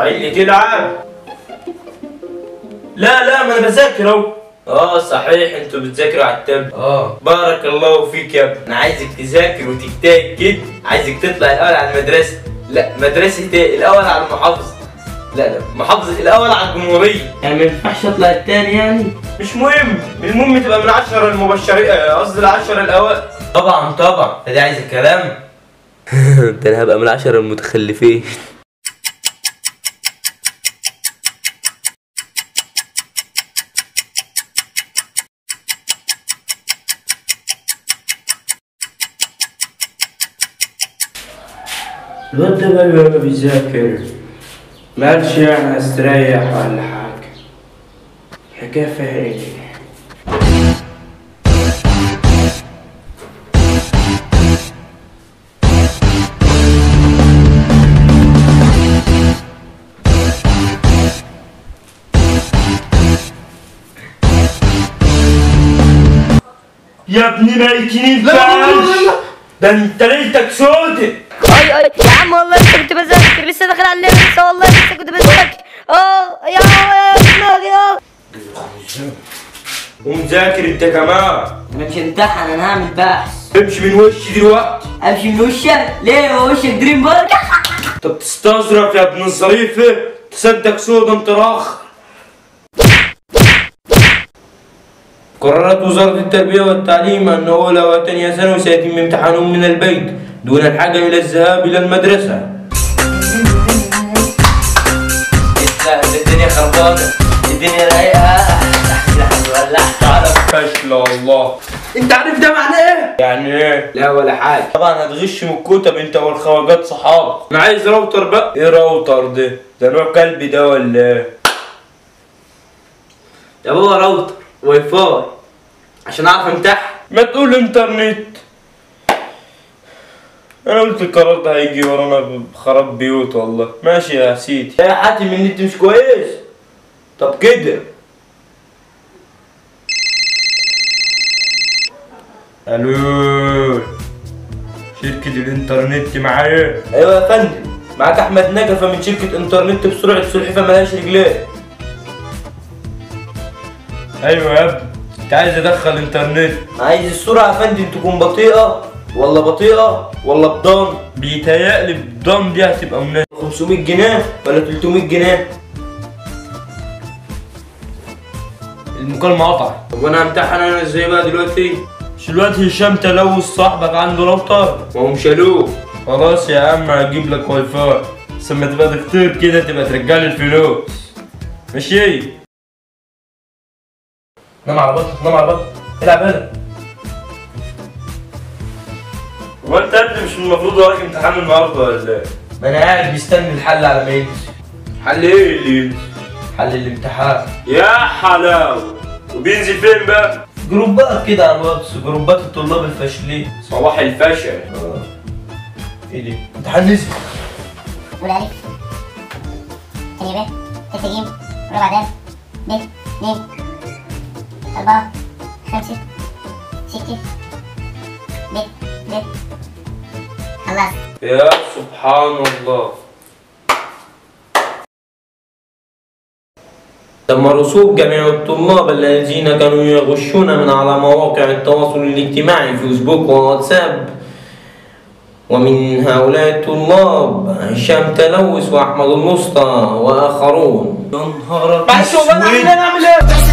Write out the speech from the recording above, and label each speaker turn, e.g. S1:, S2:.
S1: اللي تلعب لا لا ما انا بذاكر اهو اه صحيح انتوا بتذاكروا على التاب اه بارك الله فيك يا ابني انا عايزك تذاكر وتجتهد كده عايزك تطلع الاول على المدرسه لا مدرسه ايه الاول على المحافظه لا لا محافظه الاول على الجمهوريه يعني ما ينفعش اطلع التاني يعني مش مهم المهم تبقى من عشرة المبشرين آه، قصدي العشرة الاوائل طبعا طبعا فدي عايز الكلام ده انا هبقى من العشرة المتخلفين الواد ده بقى بيبقى بيذاكر مالش يعني استريح ولا حاجة الحكاية فيها ايه؟ يا ابني ما يكنيش ده انت ليلتك سودة
S2: اي اي يا عم والله لسه كنت بذاكر لسه داخل على الليل لسه والله لسه كنت بذاكر اه يا يا دماغي اه
S1: ومذاكر انت كمان
S2: انا مش همتحن انا هعمل بحث
S1: امشي من وشي دلوقتي
S2: امشي من وشك ليه هو وشك دريم بارك
S1: انت بتستظرف يا ابن الظريفة تصدق سودا انت راخ قررت وزارة التربية والتعليم أن أولى وثانية ثانوي سيتم امتحانهم من البيت دون الحاجة إلى الذهاب إلى المدرسة. الدنيا خربانة، الدنيا رايقة، تعالى فشل والله. أنت عارف ده معناه إيه؟ يعني إيه؟ لا ولا حاجة. طبعا هتغش من الكتب أنت والخواجات صحاب. أنا عايز راوتر بقى. إيه راوتر ده؟ ده نوع كلبي ده ولا إيه؟ يا بابا راوتر واي فاي عشان اعرف امتحن ما تقول انترنت انا قلت القرار ده هيجي ورانا بخراب بيوت والله ماشي يا سيدي يا حاتم النت مش كويس طب كده الو شركة الانترنت معايا ايوه يا فندم معاك احمد نجفة من شركة انترنت بسرعة سلحفاة ملهاش رجلين ايوه يا ابني انت عايز ادخل انترنت عايز السرعه يا فندم تكون بطيئه ولا بطيئه ولا بضم بيتهيألي بضم دي هتبقى مناسبة 500 جنيه ولا 300 جنيه المكالمة قطع طب وانا همتحن انا ازاي بقى دلوقتي؟ مش الواد هشام تلوث صاحبك عنده راوتر؟ ما هم شالوه خلاص يا عم هجيب لك واي فاي بس لما تبقى دكتور كده تبقى ترجع لي الفلوس ماشي نام على بطنك نام على بطنك العب هنا هو انت يا ابني مش المفروض وراك امتحان النهارده ولا ايه؟ ما انا قاعد مستني الحل على ما ينزل حل ايه اللي ينزل؟ حل الامتحان يا حلاوه وبينزل فين بقى؟ جروبات كده على الواتس جروبات الطلاب الفاشلين صباح الفشل اه ايه دي؟ امتحان نزل
S3: قول ألف ثانية ب ستة جيم ربع دال ب اتنين أربعة خمسة ستة ب ب خلصت
S1: يا سبحان الله تم رسوب جميع الطلاب الذين كانوا يغشون من على مواقع التواصل الاجتماعي فيسبوك وواتساب ومن هؤلاء الطلاب هشام تلوث واحمد المسطى واخرون يا نهار
S4: معلش والله انا عامل ايه انا عامل ايه